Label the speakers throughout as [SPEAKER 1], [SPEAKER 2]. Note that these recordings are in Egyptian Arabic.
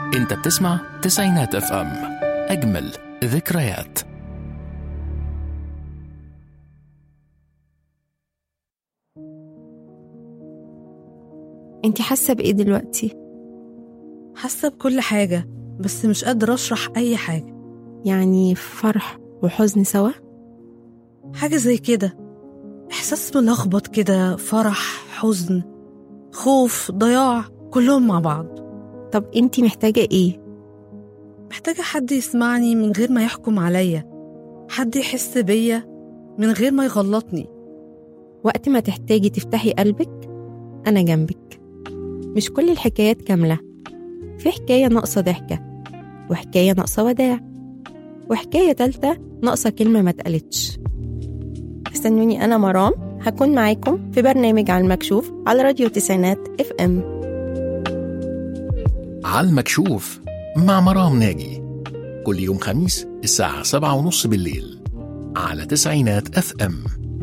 [SPEAKER 1] انت بتسمع تسعينات اف ام اجمل ذكريات
[SPEAKER 2] انتي حاسة بإيه دلوقتي؟
[SPEAKER 3] حاسة بكل حاجة بس مش قادرة أشرح أي حاجة
[SPEAKER 2] يعني فرح وحزن سوا؟
[SPEAKER 3] حاجة زي كده إحساس ملخبط كده فرح حزن خوف ضياع كلهم مع بعض
[SPEAKER 2] طب انتي محتاجة ايه؟
[SPEAKER 3] محتاجة حد يسمعني من غير ما يحكم عليا حد يحس بيا من غير ما يغلطني
[SPEAKER 2] وقت ما تحتاجي تفتحي قلبك أنا جنبك مش كل الحكايات كاملة في حكاية ناقصة ضحكة وحكاية ناقصة وداع وحكاية تالتة ناقصة كلمة ما اتقالتش استنوني أنا مرام هكون معاكم في برنامج على المكشوف على راديو تسعينات اف ام
[SPEAKER 1] على المكشوف مع مرام ناجي كل يوم خميس الساعة سبعة ونص بالليل على تسعينات اف ام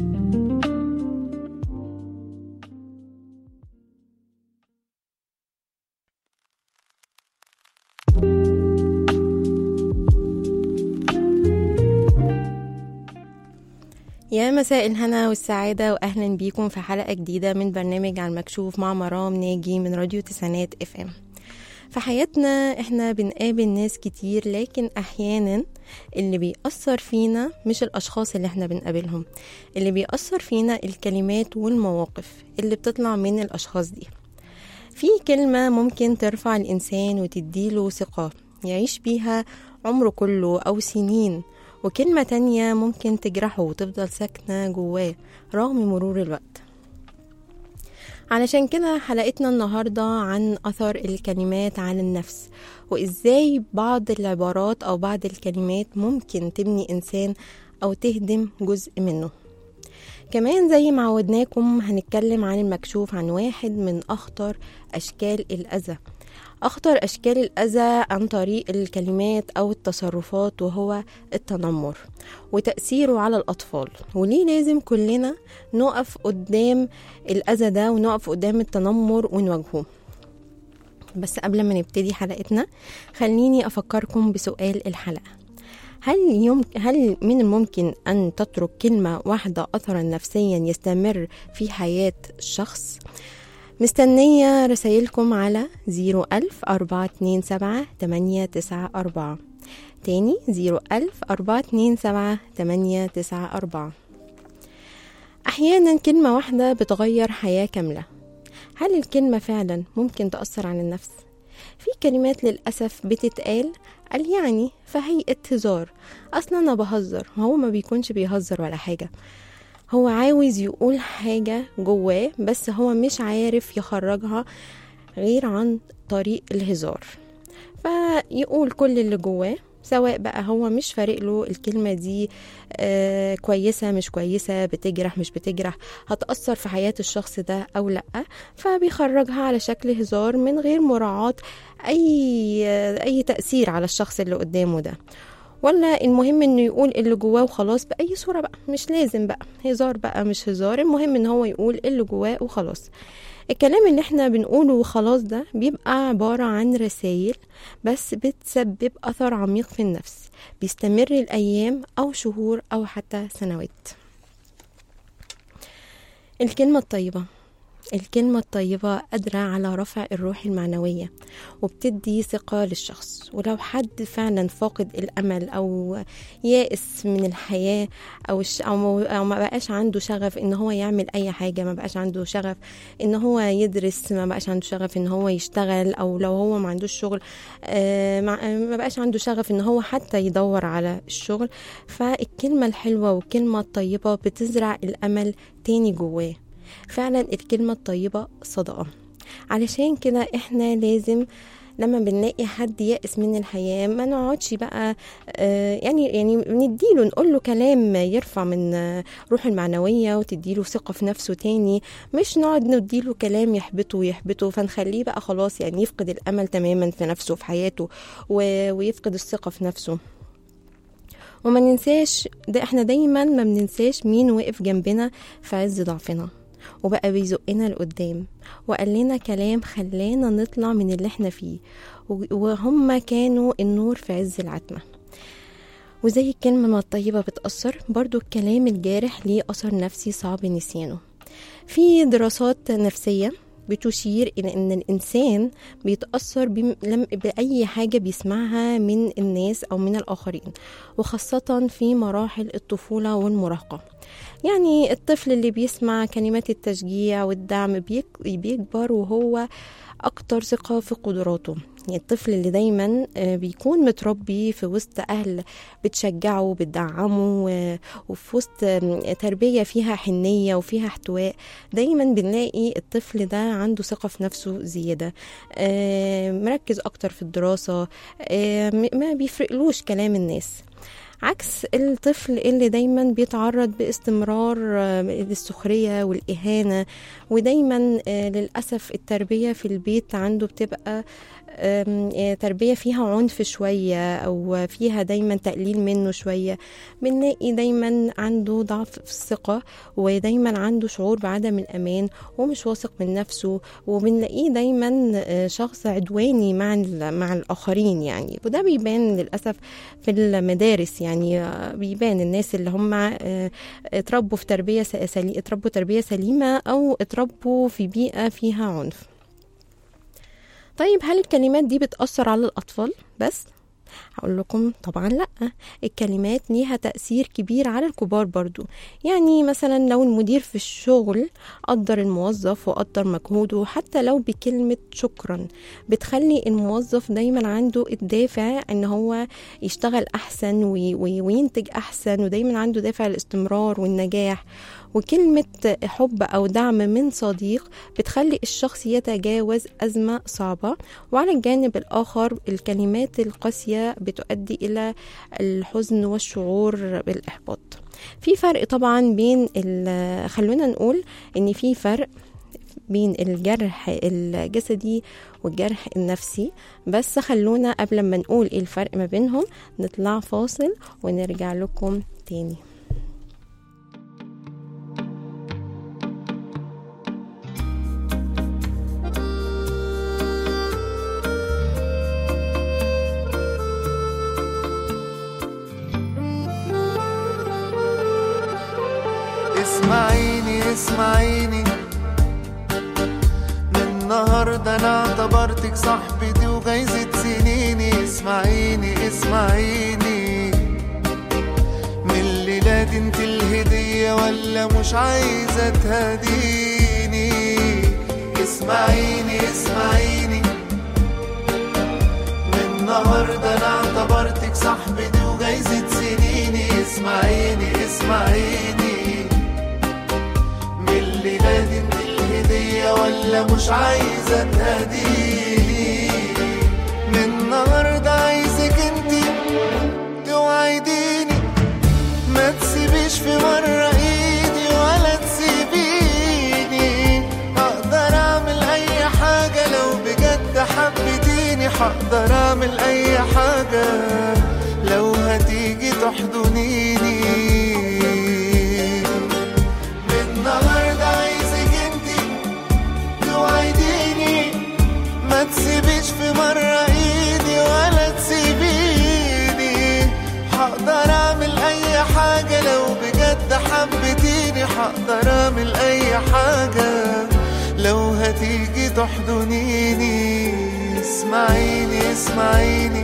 [SPEAKER 2] يا مساء الهنا والسعادة وأهلا بيكم في حلقة جديدة من برنامج على المكشوف مع مرام ناجي من راديو تسعينات اف ام في حياتنا احنا بنقابل ناس كتير لكن احيانا اللي بيأثر فينا مش الاشخاص اللي احنا بنقابلهم اللي بيأثر فينا الكلمات والمواقف اللي بتطلع من الاشخاص دي في كلمة ممكن ترفع الانسان وتديله ثقة يعيش بيها عمره كله او سنين وكلمة تانية ممكن تجرحه وتفضل ساكنة جواه رغم مرور الوقت علشان كده حلقتنا النهاردة عن أثر الكلمات على النفس وإزاي بعض العبارات أو بعض الكلمات ممكن تبني إنسان أو تهدم جزء منه كمان زي ما عودناكم هنتكلم عن المكشوف عن واحد من أخطر أشكال الأذى أخطر أشكال الأذى عن طريق الكلمات أو التصرفات وهو التنمر وتأثيره على الأطفال وليه لازم كلنا نقف قدام الأذى ده ونقف قدام التنمر ونواجهه بس قبل ما نبتدي حلقتنا خليني أفكركم بسؤال الحلقة هل, يم... هل من الممكن أن تترك كلمة واحدة أثرا نفسيا يستمر في حياة الشخص؟ مستنية رسايلكم على زيرو ألف أربعة اتنين سبعة تمانية تسعة أربعة تاني زيرو ألف أربعة اتنين سبعة تمانية تسعة أربعة أحيانا كلمة واحدة بتغير حياة كاملة هل الكلمة فعلا ممكن تأثر على النفس؟ في كلمات للأسف بتتقال قال يعني فهيئة هزار أصلا أنا بهزر هو ما بيكونش بيهزر ولا حاجة هو عاوز يقول حاجة جواه بس هو مش عارف يخرجها غير عن طريق الهزار فيقول كل اللي جواه سواء بقى هو مش فارق له الكلمة دي آه كويسة مش كويسة بتجرح مش بتجرح هتأثر في حياة الشخص ده أو لأ فبيخرجها على شكل هزار من غير مراعاة أي آه أي تأثير على الشخص اللي قدامه ده ولا المهم انه يقول اللي جواه وخلاص باي صوره بقى مش لازم بقى هزار بقى مش هزار المهم ان هو يقول اللي جواه وخلاص الكلام اللي احنا بنقوله وخلاص ده بيبقى عبارة عن رسائل بس بتسبب أثر عميق في النفس بيستمر الأيام أو شهور أو حتى سنوات الكلمة الطيبة الكلمة الطيبة قادرة على رفع الروح المعنوية وبتدي ثقة للشخص ولو حد فعلا فاقد الأمل أو يائس من الحياة أو, الش... أو, أو ما بقاش عنده شغف إن هو يعمل أي حاجة ما بقاش عنده شغف إن هو يدرس ما بقاش عنده شغف إن هو يشتغل أو لو هو ما عندوش شغل آه ما بقاش عنده شغف إن هو حتى يدور على الشغل فالكلمة الحلوة والكلمة الطيبة بتزرع الأمل تاني جواه فعلا الكلمة الطيبة صدقة علشان كده احنا لازم لما بنلاقي حد يائس من الحياة ما نقعدش بقى آه يعني يعني نديله نقول له كلام يرفع من آه روحه المعنوية وتديله ثقة في نفسه تاني مش نقعد نديله كلام يحبطه ويحبطه فنخليه بقى خلاص يعني يفقد الأمل تماما في نفسه في حياته ويفقد الثقة في نفسه وما ننساش ده احنا دايما ما بننساش مين وقف جنبنا في عز ضعفنا وبقى بيزقنا لقدام وقال لنا كلام خلانا نطلع من اللي احنا فيه و- وهم كانوا النور في عز العتمة وزي الكلمة الطيبة بتأثر برضو الكلام الجارح ليه أثر نفسي صعب نسيانه في دراسات نفسية بتشير إلى أن الإنسان بيتأثر بم- لم- بأي حاجة بيسمعها من الناس أو من الآخرين وخاصة في مراحل الطفولة والمراهقة يعني الطفل اللي بيسمع كلمات التشجيع والدعم بيك- بيكبر وهو أكتر ثقة في قدراته يعني الطفل اللي دايما آه، بيكون متربي في وسط أهل بتشجعه بتدعمه و- وفي وسط آم، تربية فيها حنية وفيها احتواء دايما بنلاقي الطفل ده عنده ثقة في نفسه زيادة آه، مركز أكتر في الدراسة آه، م- ما بيفرقلوش كلام الناس عكس الطفل اللي دايما بيتعرض باستمرار آه، للسخرية والإهانة ودايما آه، للأسف التربية في البيت عنده بتبقى آم، آه، تربية فيها عنف شوية أو فيها دايما تقليل منه شوية بنلاقي دايما عنده ضعف في الثقة ودايما عنده شعور بعدم الأمان ومش واثق من نفسه وبنلاقيه دايما آه، شخص عدواني مع ال- مع الآخرين يعني وده بيبان للأسف في المدارس يعني آه، بيبان الناس اللي هم آه، اتربوا في تربية س- سلي... اتربوا تربية سليمة أو اتربوا في بيئة فيها عنف طيب هل الكلمات دي بتأثر على الأطفال بس؟ هقول لكم طبعا لا الكلمات ليها تأثير كبير على الكبار برضو يعني مثلا لو المدير في الشغل قدر الموظف وقدر مجهوده حتى لو بكلمة شكرا بتخلي الموظف دايما عنده الدافع ان هو يشتغل احسن وي- وي- وينتج احسن ودايما عنده دافع الاستمرار والنجاح وكلمة حب أو دعم من صديق بتخلي الشخص يتجاوز أزمة صعبة وعلى الجانب الآخر الكلمات القاسية بتؤدي إلى الحزن والشعور بالإحباط في فرق طبعا بين ال- خلونا نقول إن في فرق بين الجرح الجسدي والجرح النفسي بس خلونا قبل ما نقول ايه الفرق ما بينهم نطلع فاصل ونرجع لكم تاني
[SPEAKER 4] اسمعيني اسمعيني من النهاردة انا اعتبرتك صاحبتي وجايزة سنيني اسمعيني اسمعيني من الليلة دي انت الهدية ولا مش عايزة تهديني اسمعيني اسمعيني من النهاردة انا اعتبرتك صاحبتي وجايزة سنيني اسمعيني اسمعيني من الليلة دي انت الهدية ولا مش عايزة تهديني من النهاردة عايزك انت توعديني ما تسيبيش في مرة ايدي ولا تسيبيني هقدر اعمل اي حاجة لو بجد حبيتيني هقدر اعمل اي حاجة لو هتيجي تحضنيني من النهاردة عايزك انتي توعديني ما تسيبيش في مرة ايدي ولا تسيبيني هقدر اعمل اي حاجة لو بجد حبيتيني هقدر اعمل اي حاجة لو هتيجي تحضنيني اسمعيني اسمعيني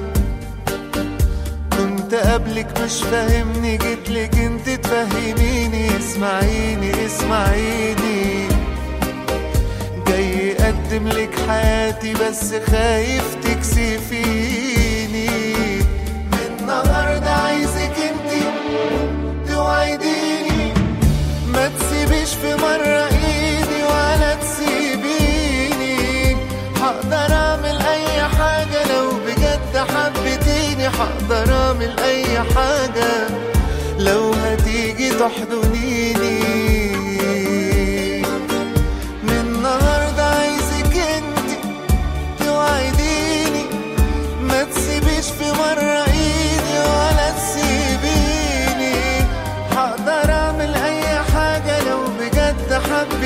[SPEAKER 4] كنت قبلك مش فاهمني جيتلك انت تفهميني اسمعيني اسمعيني جاي اقدم لك حياتي بس خايف تكسفيني من النهارده عايزك انت توعديني ما تسيبيش في مرة ايدي ولا تسيبيني هقدر اعمل اي حاجة لو بجد حبيتيني هقدر اعمل اي حاجة لو هتيجي تحضنيني من النهاردة عايزك انت توعديني ما تسيبيش في مرة ايدي ولا تسيبيني هقدر اعمل اي حاجة لو بجد حبيتيني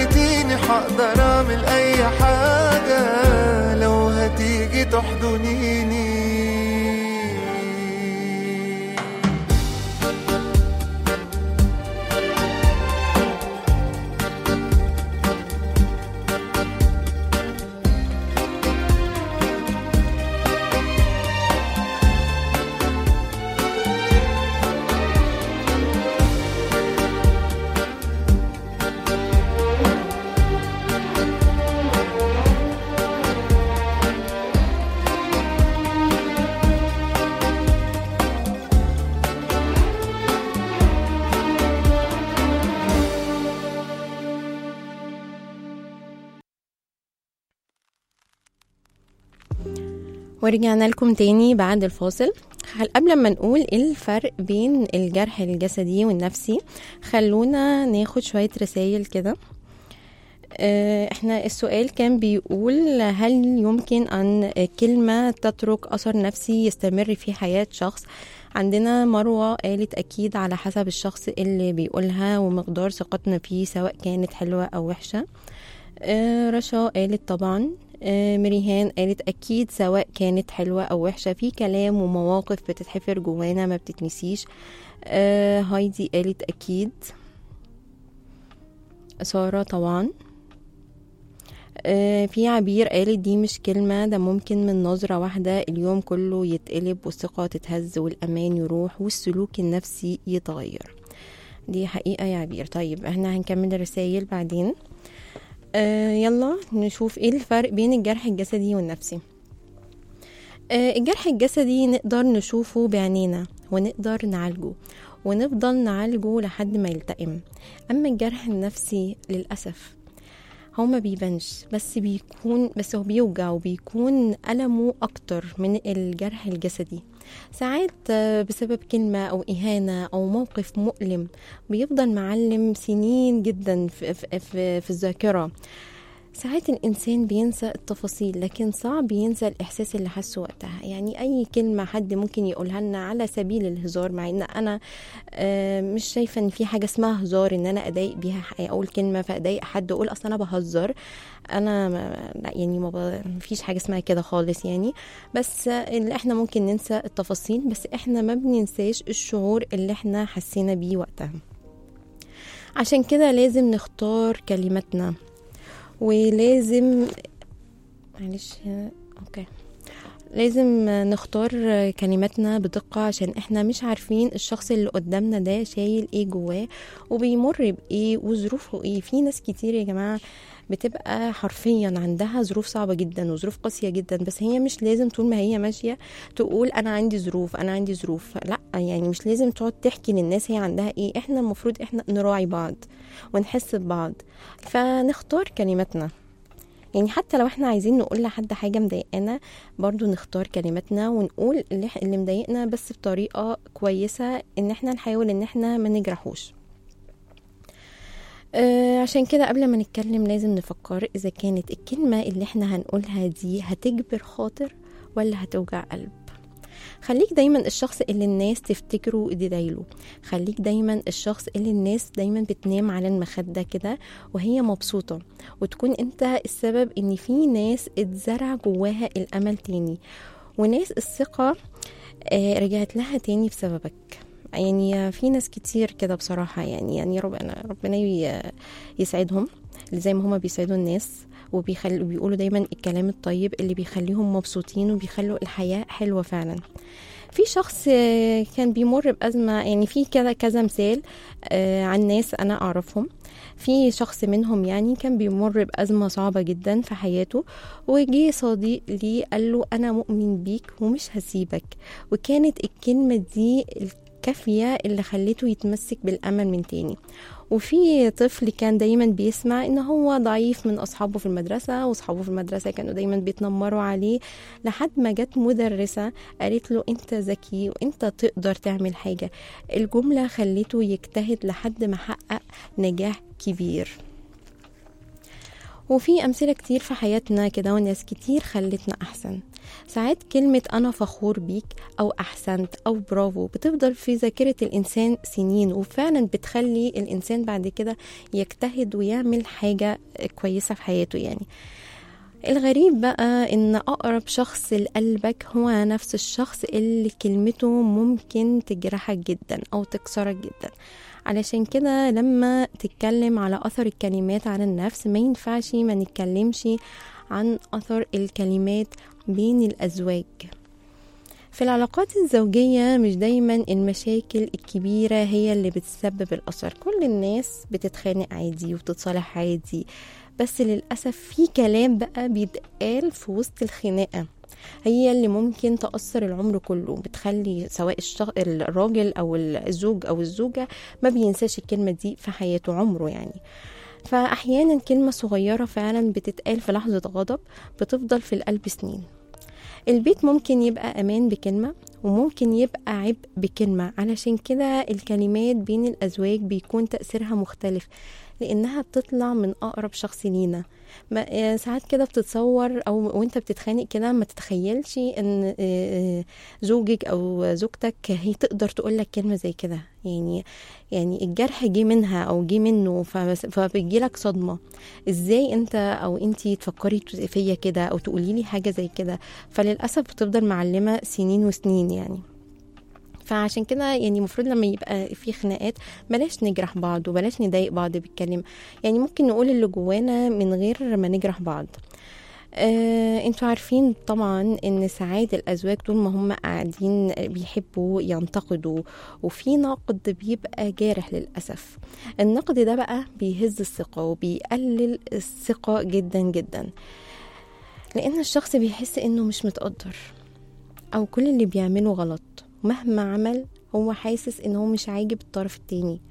[SPEAKER 4] اعمل اي حاجة لو هتيجي تحضنيني
[SPEAKER 2] ورجعنا لكم تاني بعد الفاصل خل- قبل ما نقول ايه الفرق بين الجرح الجسدي والنفسي خلونا ناخد شوية رسائل كده آه، احنا السؤال كان بيقول هل يمكن ان كلمة تترك اثر نفسي يستمر في حياة شخص عندنا مروة قالت أكيد على حسب الشخص اللي بيقولها ومقدار ثقتنا فيه سواء كانت حلوة أو وحشة آه، رشا قالت طبعا آه، مريهان قالت أكيد سواء كانت حلوة أو وحشة في كلام ومواقف بتتحفر جوانا ما بتتنسيش آه، هايدي قالت أكيد سارة طبعا آه، في عبير قالت دي مش كلمة ده ممكن من نظرة واحدة اليوم كله يتقلب والثقة تتهز والأمان يروح والسلوك النفسي يتغير دي حقيقة يا عبير طيب احنا هنكمل الرسايل بعدين آه يلا نشوف ايه الفرق بين الجرح الجسدي والنفسي آه الجرح الجسدي نقدر نشوفه بعينينا ونقدر نعالجه ونفضل نعالجه لحد ما يلتئم اما الجرح النفسي للاسف هو ما بيبانش بس بيكون بس هو بيوجع وبيكون ألمه أكتر من الجرح الجسدي ساعات آه، بسبب كلمة أو إهانة أو موقف مؤلم بيفضل معلم سنين جدا في, في, في, في الذاكرة ساعات الإنسان بينسى التفاصيل لكن صعب ينسى الإحساس اللي حسه وقتها يعني أي كلمة حد ممكن يقولها لنا على سبيل الهزار مع إن أنا آه، مش شايفة إن في حاجة اسمها هزار إن أنا أضايق بيها ح- أقول كلمة فأضايق حد أقول أصل أنا بهزر أنا ما لا يعني ما ب- مفيش حاجة اسمها كده خالص يعني بس آه، اللي إحنا ممكن ننسى التفاصيل بس إحنا ما بننساش الشعور اللي إحنا حسينا بيه وقتها عشان كده لازم نختار كلماتنا ولازم معلش اوكي لازم نختار كلماتنا بدقة عشان احنا مش عارفين الشخص اللي قدامنا ده شايل ايه جواه وبيمر بايه وظروفه ايه في ناس كتير يا جماعة بتبقى حرفيا عندها ظروف صعبة جدا وظروف قاسية جدا بس هي مش لازم طول ما هي ماشية تقول انا عندي ظروف انا عندي ظروف لا يعني مش لازم تقعد تحكي للناس هي عندها ايه احنا المفروض احنا نراعي بعض ونحس ببعض فنختار كلماتنا يعني حتى لو احنا عايزين نقول لحد حاجة مضايقانا برضو نختار كلماتنا ونقول اللي, إح- اللي مضايقنا بس بطريقة كويسة ان احنا نحاول ان احنا ما نجرحوش آه عشان كده قبل ما نتكلم لازم نفكر اذا كانت الكلمة اللي احنا هنقولها دي هتجبر خاطر ولا هتوجع قلب خليك دايما الشخص اللي الناس تفتكره دايله خليك دايما الشخص اللي الناس دايما بتنام على المخدة كده وهي مبسوطة وتكون انت السبب ان في ناس اتزرع جواها الامل تاني وناس الثقة آه، رجعت لها تاني بسببك يعني في ناس كتير كده بصراحة يعني يعني ربنا ربنا ي- يسعدهم زي ما هما بيسعدوا الناس وبيخلوا بيقولوا دايما الكلام الطيب اللي بيخليهم مبسوطين وبيخلوا الحياة حلوة فعلا في شخص آه، كان بيمر بأزمة يعني في كذا كذا مثال آه، عن ناس أنا أعرفهم في شخص منهم يعني كان بيمر بأزمة صعبة جدا في حياته وجي صديق لي قال له أنا مؤمن بيك ومش هسيبك وكانت الكلمة دي الكافية اللي خليته يتمسك بالأمل من تاني وفي طفل كان دايما بيسمع ان هو ضعيف من اصحابه في المدرسه واصحابه في المدرسه كانوا دايما بيتنمروا عليه لحد ما جت مدرسه قالت له انت ذكي وانت تقدر تعمل حاجه الجمله خليته يجتهد لحد ما حقق نجاح كبير وفي أمثلة كتير في حياتنا كده وناس كتير خلتنا أحسن ساعات كلمة أنا فخور بيك أو أحسنت أو برافو بتفضل في ذاكرة الإنسان سنين وفعلا بتخلي الإنسان بعد كده يجتهد ويعمل حاجة كويسة في حياته يعني الغريب بقى ان اقرب شخص لقلبك هو نفس الشخص اللي كلمته ممكن تجرحك جدا او تكسرك جدا علشان كده لما تتكلم على اثر الكلمات على النفس ما ينفعش ما نتكلمش عن اثر الكلمات بين الازواج في العلاقات الزوجية مش دايما المشاكل الكبيرة هي اللي بتسبب الأثر كل الناس بتتخانق عادي وبتتصالح عادي بس للأسف في كلام بقى بيتقال في وسط الخناقة هي اللي ممكن تأثر العمر كله بتخلي سواء الشغ... الراجل أو الزوج أو الزوجة ما بينساش الكلمة دي في حياته عمره يعني فأحيانا كلمة صغيرة فعلا بتتقال في لحظة غضب بتفضل في القلب سنين البيت ممكن يبقى أمان بكلمة وممكن يبقى عبء بكلمة علشان كده الكلمات بين الأزواج بيكون تأثيرها مختلف لأنها بتطلع من أقرب شخص لينا ما ساعات كده بتتصور أو وأنت بتتخانق كده ما تتخيلش إن زوجك أو زوجتك هي تقدر تقول لك كلمة زي كده يعني يعني الجرح جه منها أو جه منه فبيجي لك صدمة إزاي أنت أو أنت تفكري فيا كده أو تقولي لي حاجة زي كده فللأسف بتفضل معلمة سنين وسنين يعني فعشان كده يعني المفروض لما يبقى في خناقات بلاش نجرح بعض وبلاش نضايق بعض بالكلمة يعني ممكن نقول اللي جوانا من غير ما نجرح بعض آه، انتوا عارفين طبعا ان ساعات الازواج طول ما هم قاعدين بيحبوا ينتقدوا وفي نقد بيبقى جارح للاسف النقد ده بقى بيهز الثقه وبيقلل الثقه جدا جدا لان الشخص بيحس انه مش متقدر او كل اللي بيعمله غلط مهما عمل هو حاسس ان هو مش عاجب الطرف التاني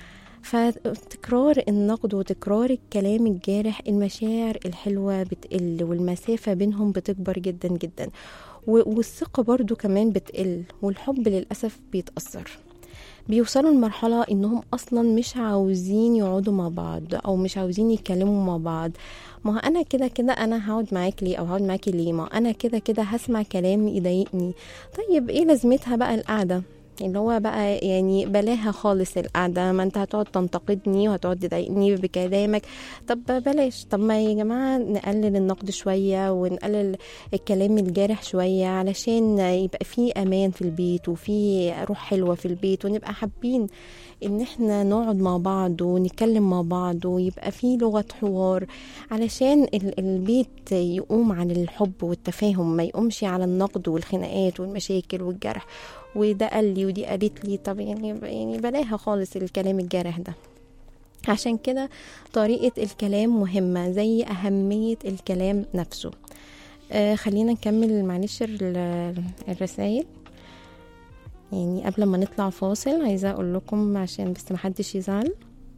[SPEAKER 2] فتكرار النقد وتكرار الكلام الجارح المشاعر الحلوة بتقل والمسافة بينهم بتكبر جدا جدا والثقة برضو كمان بتقل والحب للأسف بيتأثر بيوصلوا لمرحلة انهم اصلا مش عاوزين يقعدوا مع بعض او مش عاوزين يتكلموا مع بعض ما هو انا كده كده انا هقعد معاك ليه او هقعد معاكي ليه ما انا كده كده هسمع كلام يضايقني طيب ايه لازمتها بقى القعدة اللي هو بقى يعني بلاها خالص القعدة ما انت هتقعد تنتقدني وهتقعد تضايقني بكلامك طب بلاش طب ما يا جماعة نقلل النقد شوية ونقلل الكلام الجارح شوية علشان يبقى في أمان في البيت وفي روح حلوة في البيت ونبقى حابين ان احنا نقعد مع بعض ونتكلم مع بعض ويبقى في لغة حوار علشان البيت يقوم عن الحب والتفاهم ما يقومش على النقد والخناقات والمشاكل والجرح وده قال لي ودي قالت لي طب يعني يعني بلاها خالص الكلام الجارح ده عشان كده طريقة الكلام مهمة زي أهمية الكلام نفسه آه خلينا نكمل معلش الرسائل يعني قبل ما نطلع فاصل عايزة أقول لكم عشان بس محدش يزعل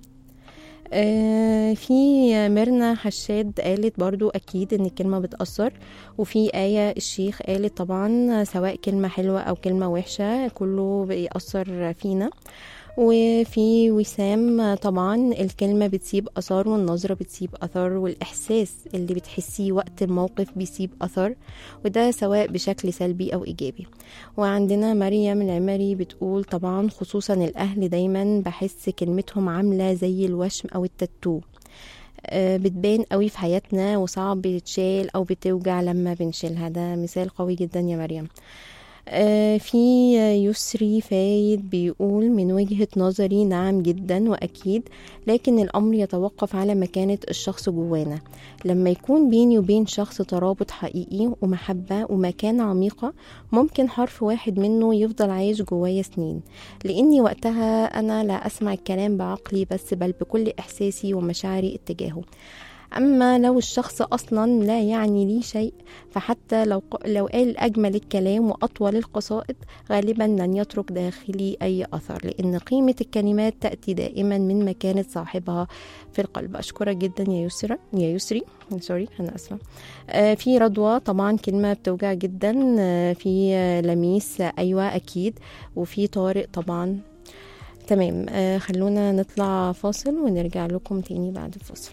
[SPEAKER 2] آه في ميرنا حشاد قالت برضو أكيد إن الكلمة بتأثر وفي آية الشيخ قالت طبعا سواء كلمة حلوة أو كلمة وحشة كله بيأثر فينا وفي وسام طبعا الكلمة بتسيب أثر والنظرة بتسيب أثر والإحساس اللي بتحسيه وقت الموقف بيسيب أثر وده سواء بشكل سلبي أو إيجابي وعندنا مريم العمري بتقول طبعا خصوصا الأهل دايما بحس كلمتهم عاملة زي الوشم أو التاتو بتبان قوي في حياتنا وصعب بتشال أو بتوجع لما بنشيلها ده مثال قوي جدا يا مريم آه في يسري فايد بيقول من وجهة نظري نعم جدا وأكيد لكن الأمر يتوقف على مكانة الشخص جوانا لما يكون بيني وبين شخص ترابط حقيقي ومحبة ومكانة عميقة ممكن حرف واحد منه يفضل عايش جوايا سنين لأني وقتها أنا لا أسمع الكلام بعقلي بس بل بكل إحساسي ومشاعري اتجاهه أما لو الشخص أصلا لا يعني لي شيء فحتى لو, لو قال أجمل الكلام وأطول القصائد غالبا لن يترك داخلي أي أثر لأن قيمة الكلمات تأتي دائما من مكانة صاحبها في القلب أشكرك جدا يا يسرى يا يسري سوري أنا أسفة آه في رضوى طبعا كلمة بتوجع جدا آه في لميس أيوة أكيد وفي طارق طبعا تمام آه خلونا نطلع فاصل ونرجع لكم تاني بعد الفاصل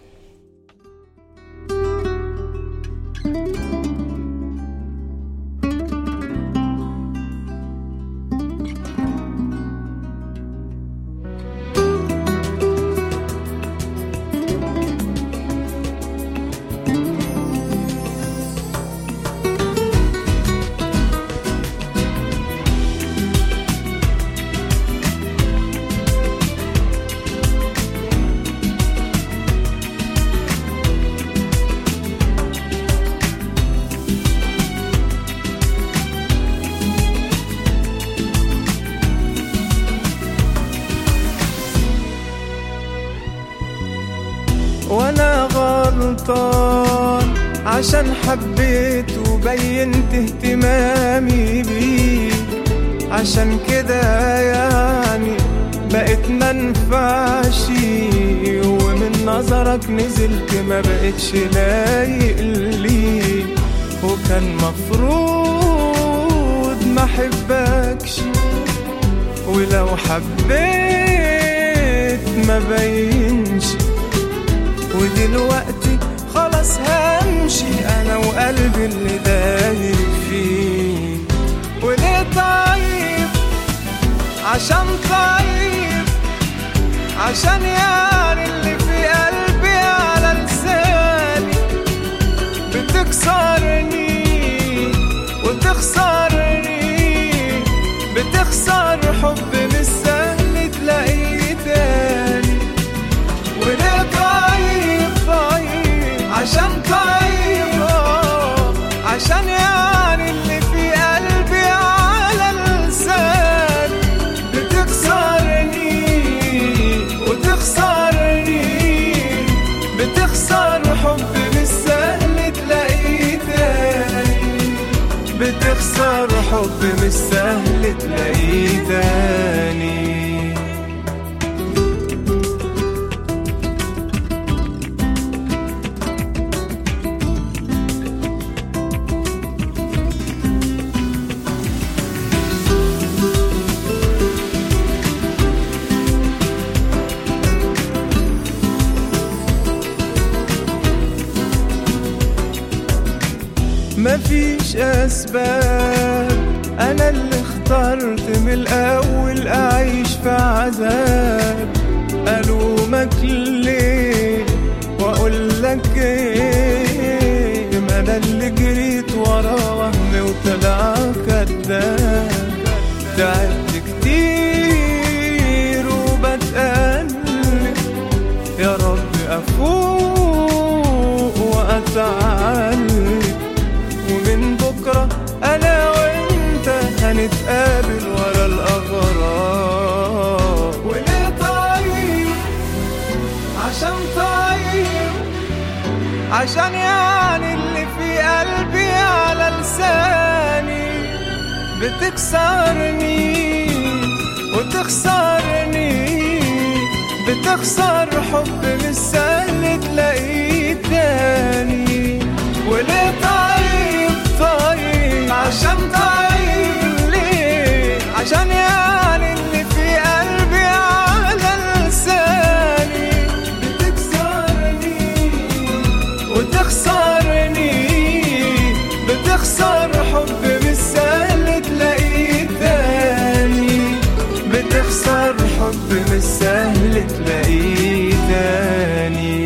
[SPEAKER 4] عشان حبيت وبينت اهتمامي بيك عشان كده يعني بقيت منفعش ومن نظرك نزلت ما بقتش لايق ليك وكان مفروض ما احبكش ولو حبيت ما بينش ودلوقتي خلاص همشي انا وقلبي اللي دايب فيه وليه طيب عشان طيب عشان يعني اللي في قلبي على لساني بتكسرني وتخسرني بتخسر حب مش سهل تلاقيه تاني وليه طيب طيب عشان طيب آه، عشان يعني اللي في قلبي على لساني بتكسرني وتخسرني بتخسر حب مش سهل تلاقيه تاني بتخسر حب مش سهل تلاقيه تاني مفيش اسباب انا اللي اخترت من الاول اعيش في عذاب الومك ليه واقول لك ايه ما انا اللي جريت ورا وهم وطلع كداب تعبت كتير وبتقلب يا رب افوق واتعلم ومن بكرة أنا وأنت هنتقابل ورا الأغراب وليه طيب عشان طيب عشان يعني اللي في قلبي على لساني بتكسرني وتخسرني بتخسر حب مش سهل تلاقيه تاني وليه طيب طيب عشان طيب ليه عشان يعني اللي في قلبي على لساني بتكسرني وتخسرني بتخسر حب مش سهل تلاقيه تاني بتخسر حب مش سهل تلاقيه تاني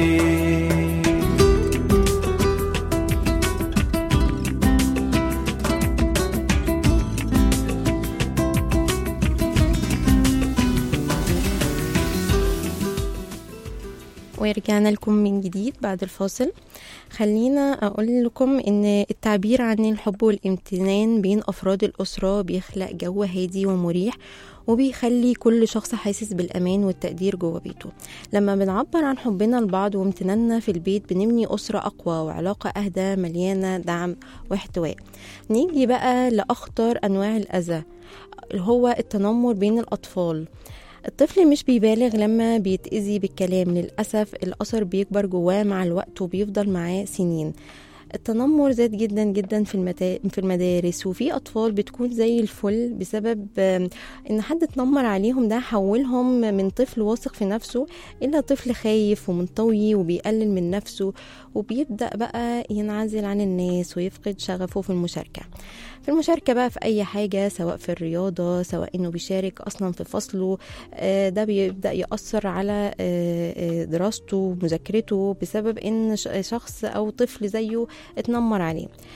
[SPEAKER 2] ورجعنا لكم من جديد بعد الفاصل خلينا أقول لكم إن التعبير عن الحب والامتنان بين أفراد الأسرة بيخلق جو هادي ومريح وبيخلي كل شخص حاسس بالأمان والتقدير جوه بيته لما بنعبر عن حبنا لبعض وامتناننا في البيت بنبني أسرة أقوى وعلاقة أهدى مليانة دعم واحتواء نيجي بقى لأخطر أنواع الأذى اللي هو التنمر بين الأطفال الطفل مش بيبالغ لما بيتأذي بالكلام للأسف الأثر بيكبر جواه مع الوقت وبيفضل معاه سنين التنمر زاد جدا جدا في المتا... في المدارس وفي اطفال بتكون زي الفل بسبب آم، ان حد اتنمر عليهم ده حولهم من طفل واثق في نفسه الى طفل خايف ومنطوي وبيقلل من نفسه وبيبدا بقى ينعزل عن الناس ويفقد شغفه في المشاركه في المشاركة بقى في أي حاجة سواء في الرياضة سواء إنه بيشارك أصلا في فصله آه، ده بيبدأ يأثر على آه، آه، دراسته ومذاكرته بسبب إن ش- شخص أو طفل زيه اتنمر عليه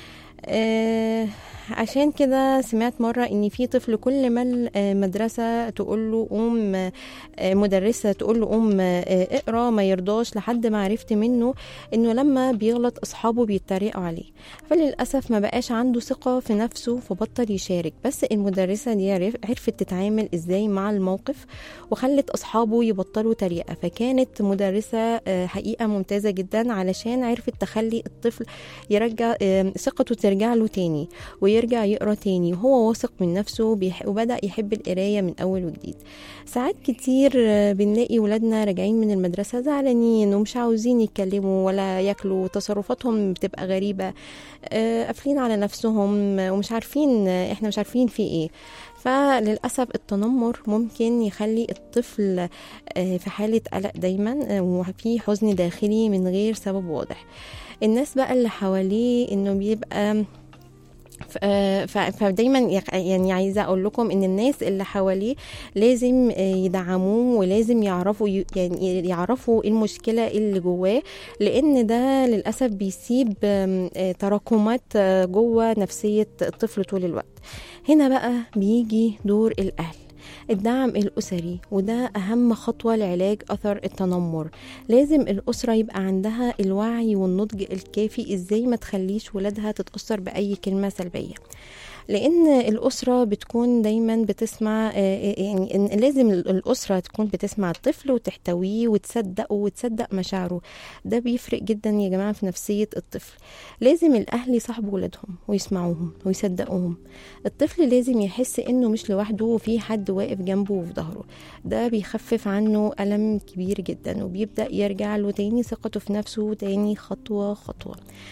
[SPEAKER 2] آه عشان كده سمعت مرة إن في طفل كل ما المدرسة تقول له قوم آه، مدرسة تقول له قوم آه، اقرا ما يرضاش لحد ما عرفت منه إنه لما بيغلط أصحابه بيتريقوا عليه فللأسف ما بقاش عنده ثقة في نفسه فبطل يشارك بس المدرسة دي عرف- عرفت تتعامل إزاي مع الموقف وخلت أصحابه يبطلوا تريقة فكانت مدرسة آه، حقيقة ممتازة جدا علشان عرفت تخلي الطفل يرجع آه، ثقته ترجع له تاني ويرجع يقرا تاني وهو واثق من نفسه بيح- وبدأ يحب القراية من أول وجديد ساعات كتير آه، بنلاقي ولادنا راجعين من المدرسة زعلانين ومش عاوزين يتكلموا ولا ياكلوا تصرفاتهم بتبقى غريبة آه، قافلين على نفسهم آه، ومش عارفين آه، احنا مش عارفين في ايه فللأسف التنمر ممكن يخلي الطفل آه، في حالة قلق دايما آه، وفي حزن داخلي من غير سبب واضح الناس بقى اللي حواليه انه بيبقى ف- آه، ف- فدايما يق- يعني عايزه اقول لكم ان الناس اللي حواليه لازم آه، يدعموه ولازم يعرفوا ي- يعني يعرفوا إيه المشكله اللي جواه لان ده للاسف بيسيب آم، آه، تراكمات آه، جوه نفسيه الطفل طول الوقت هنا بقى بيجي دور الاهل الدعم الأسري وده أهم خطوة لعلاج أثر التنمر لازم الأسرة يبقى عندها الوعي والنضج الكافي إزاي ما تخليش ولادها تتأثر بأي كلمة سلبية لان الاسره بتكون دايما بتسمع آه، يعني إن لازم الاسره تكون بتسمع الطفل وتحتويه وتصدقه وتصدق مشاعره ده بيفرق جدا يا جماعه في نفسيه الطفل لازم الاهل يصاحبوا ولادهم ويسمعوهم ويصدقوهم الطفل لازم يحس انه مش لوحده وفي حد واقف جنبه وفي ظهره ده بيخفف عنه الم كبير جدا وبيبدا يرجع له تاني ثقته في نفسه تاني خطوه خطوه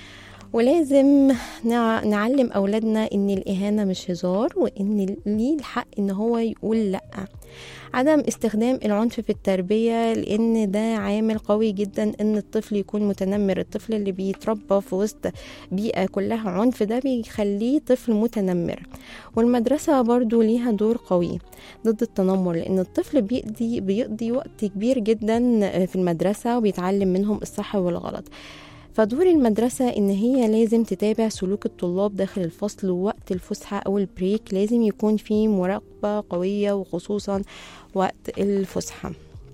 [SPEAKER 2] ولازم نع- نعلم أولادنا إن الإهانة مش هزار وإن ليه الحق إن هو يقول لأ عدم استخدام العنف في التربية لأن ده عامل قوي جدا إن الطفل يكون متنمر الطفل اللي بيتربى في وسط بيئة كلها عنف ده بيخليه طفل متنمر والمدرسة برضو ليها دور قوي ضد التنمر لأن الطفل بيقضي بيقضي وقت كبير جدا في المدرسة وبيتعلم منهم الصح والغلط فدور المدرسة إن هي لازم تتابع سلوك الطلاب داخل الفصل ووقت الفسحة أو البريك لازم يكون في مراقبة قوية وخصوصا وقت الفسحة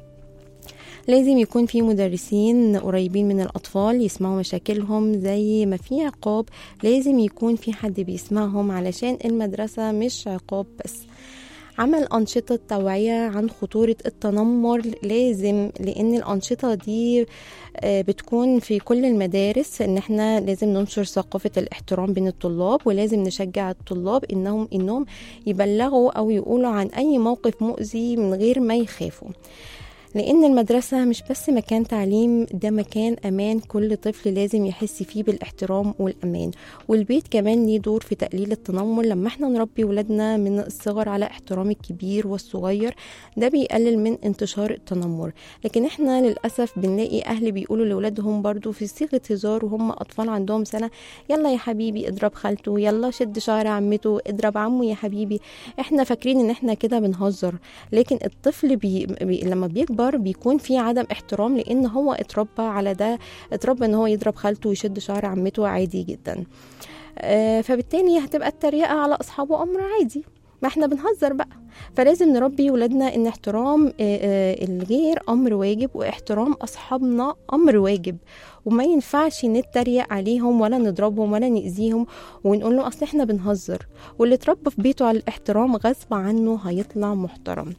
[SPEAKER 2] لازم يكون في مدرسين قريبين من الأطفال يسمعوا مشاكلهم زي ما في عقاب لازم يكون في حد بيسمعهم علشان المدرسة مش عقاب بس عمل أنشطة توعية عن خطورة التنمر لازم لأن الأنشطة دي آه، بتكون في كل المدارس ان احنا لازم ننشر ثقافة الاحترام بين الطلاب ولازم نشجع الطلاب انهم انهم يبلغوا او يقولوا عن اي موقف مؤذي من غير ما يخافوا لأن المدرسة مش بس مكان تعليم ده مكان أمان كل طفل لازم يحس فيه بالاحترام والأمان والبيت كمان ليه دور في تقليل التنمر لما احنا نربي ولادنا من الصغر على احترام الكبير والصغير ده بيقلل من انتشار التنمر لكن احنا للأسف بنلاقي أهل بيقولوا لأولادهم برضو في صيغة هزار وهم أطفال عندهم سنة يلا يا حبيبي اضرب خالته يلا شد شعر عمته اضرب عمه يا حبيبي احنا فاكرين ان احنا كده بنهزر لكن الطفل بي بي لما بيكبر بيكون في عدم احترام لان هو اتربى على ده اتربى ان هو يضرب خالته ويشد شعر عمته عادي جدا آه، فبالتالي هتبقى التريقة على أصحابه أمر عادي ما احنا بنهزر بقى فلازم نربي ولادنا ان احترام آه، آه، الغير امر واجب واحترام اصحابنا امر واجب وما ينفعش نتريق عليهم ولا نضربهم ولا نأذيهم ونقول له اصل احنا بنهزر واللي اتربى في بيته على الاحترام غصب عنه هيطلع محترم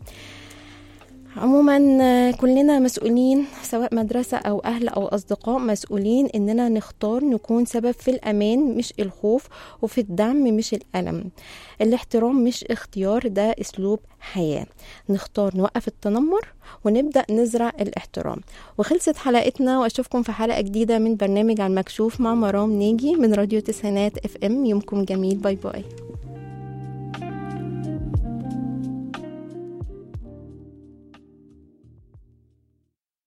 [SPEAKER 2] عموما آه، كلنا مسؤولين سواء مدرسة أو أهل أو أصدقاء مسؤولين إننا نختار نكون سبب في الأمان مش الخوف وفي الدعم مش الألم الاحترام مش اختيار ده أسلوب حياة نختار نوقف التنمر ونبدأ نزرع الاحترام وخلصت حلقتنا وأشوفكم في حلقة جديدة من برنامج على المكشوف مع مرام ناجي من راديو تسعينات اف ام يومكم جميل باي باي